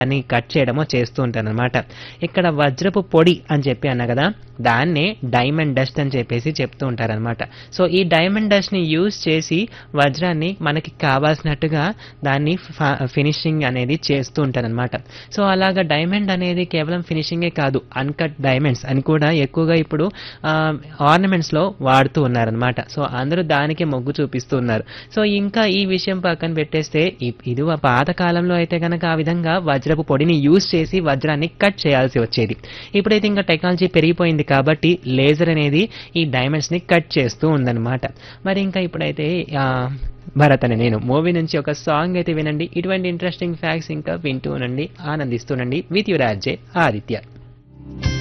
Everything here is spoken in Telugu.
అని కట్ చేయడమో చేస్తూ ఉంటారనమాట ఇక్కడ వజ్రపు పొడి అని చెప్పి అన్నా కదా దాన్నే డైమండ్ డస్ట్ అని చెప్పేసి చెప్తూ ఉంటారనమాట సో ఈ డైమండ్ డస్ట్ ని యూజ్ చేసి వజ్రాన్ని మనకి కావాల్సినట్టుగా దాన్ని ఫినిషింగ్ అనేది చేస్తూ ఉంటారనమాట సో అలాగా డైమండ్ అనేది కేవలం ఫినిషింగే కాదు అన్కట్ డైమండ్స్ అని కూడా ఎక్కువగా ఇప్పుడు ఆర్నమెంట్స్ లో వాడుతూ ఉన్నారనమాట సో అందరూ దానికే మొగ్గు చూపిస్తూ ఉన్నారు సో ఇంకా ఈ విషయం పక్కన పెట్టేస్తే ఇ- ఇది ఆ పాత కాలంలో అయితే కనుక ఆ విధంగా వజ్రపు పొడిని యూజ్ చేసి వజ్రాన్ని కట్ చేయాల్సి వచ్చేది ఇప్పుడైతే ఇంకా టెక్నాలజీ పెరిగిపోయింది కాబట్టి లేజర్ అనేది ఈ డైమండ్స్ ని కట్ చేస్తూ ఉందన్నమాట మరి ఇంకా ఇప్పుడైతే ఆ, భరత్ అని నేను మూవీ నుంచి ఒక సాంగ్ అయితే వినండి ఇటువంటి ఇంట్రెస్టింగ్ ఫ్యాక్ట్స్ ఇంకా వింటూ ఉండండి ఆనందిస్తూనండి విత్ యువర్ ఆర్జే ఆదిత్య